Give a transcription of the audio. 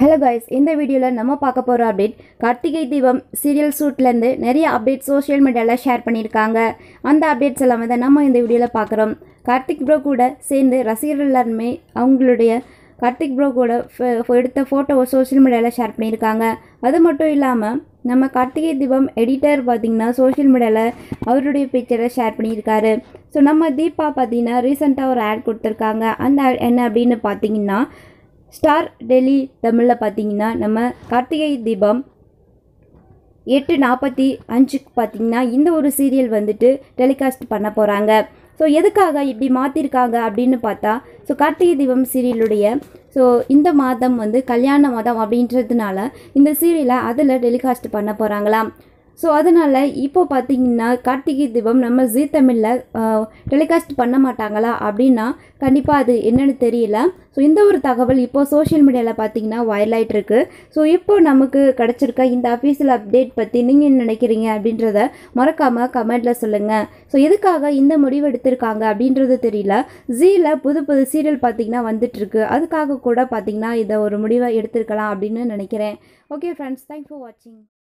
hello guys இந்த வீடியோவில் நம்ம பார்க்க போகிற அப்டேட் கார்த்திகை தீபம் சீரியல் ஷூட்லேருந்து நிறைய அப்டேட் சோஷியல் மீடியாவில் ஷேர் பண்ணியிருக்காங்க அந்த அப்டேட்ஸ் எல்லாமே தான் நம்ம இந்த வீடியோவில் பார்க்குறோம் கார்த்திக் ப்ரோ கூட சேர்ந்து ரசிகர்கள் எல்லாருமே அவங்களுடைய கார்த்திக் ப்ரோ கூட ஃப- எடுத்த ஃபோட்டோவை சோஷியல் மீடியாவில் ஷேர் பண்ணியிருக்காங்க அது மட்டும் இல்லாமல் நம்ம கார்த்திகை தீபம் எடிட்டர் பார்த்திங்கன்னா சோஷியல் மீடியாவில் அவருடைய பிக்சரை ஷேர் பண்ணியிருக்காரு ஸோ நம்ம தீபா பார்த்தீங்கன்னா ரீசெண்டாக ஒரு ஆட் கொடுத்துருக்காங்க அந்த ad என்ன அப்படின்னு பார்த்தீங்கன்னா ஸ்டார் டெல்லி தமிழில் பார்த்தீங்கன்னா நம்ம கார்த்திகை தீபம் எட்டு நாற்பத்தி அஞ்சுக்கு பார்த்தீங்கன்னா இந்த ஒரு சீரியல் வந்துட்டு டெலிகாஸ்ட் பண்ண போகிறாங்க ஸோ எதுக்காக இப்படி மாற்றிருக்காங்க அப்படின்னு பார்த்தா ஸோ கார்த்திகை தீபம் சீரியலுடைய ஸோ இந்த மாதம் வந்து கல்யாண மாதம் அப்படின்றதுனால இந்த சீரியலை அதில் டெலிகாஸ்ட் பண்ண போகிறாங்களாம் ஸோ அதனால் இப்போ பார்த்தீங்கன்னா கார்த்திகை தீபம் நம்ம ஜீ தமிழில் டெலிகாஸ்ட் பண்ண மாட்டாங்களா அப்படின்னா கண்டிப்பாக அது என்னன்னு தெரியல ஸோ இந்த ஒரு தகவல் இப்போ சோஷியல் மீடியாவில் பார்த்தீங்கன்னா வைரல் ஆயிட்டு இருக்கு ஸோ இப்போ நமக்கு கிடச்சிருக்க இந்த அஃபீஷியல் அப்டேட் பற்றி நீங்கள் என்ன நினைக்கிறீங்க அப்படின்றத மறக்காமல் கமெண்ட்டில் சொல்லுங்கள் ஸோ எதுக்காக இந்த முடிவு எடுத்திருக்காங்க அப்படின்றது தெரியல ஜீல புது புது சீரியல் பார்த்தீங்கன்னா வந்துட்டுருக்கு அதுக்காக கூட பார்த்தீங்கன்னா இதை ஒரு முடிவை எடுத்திருக்கலாம் அப்படின்னு நினைக்கிறேன் ஓகே ஃப்ரெண்ட்ஸ் தேங்க்ஸ் ஃபார் வாட்சிங்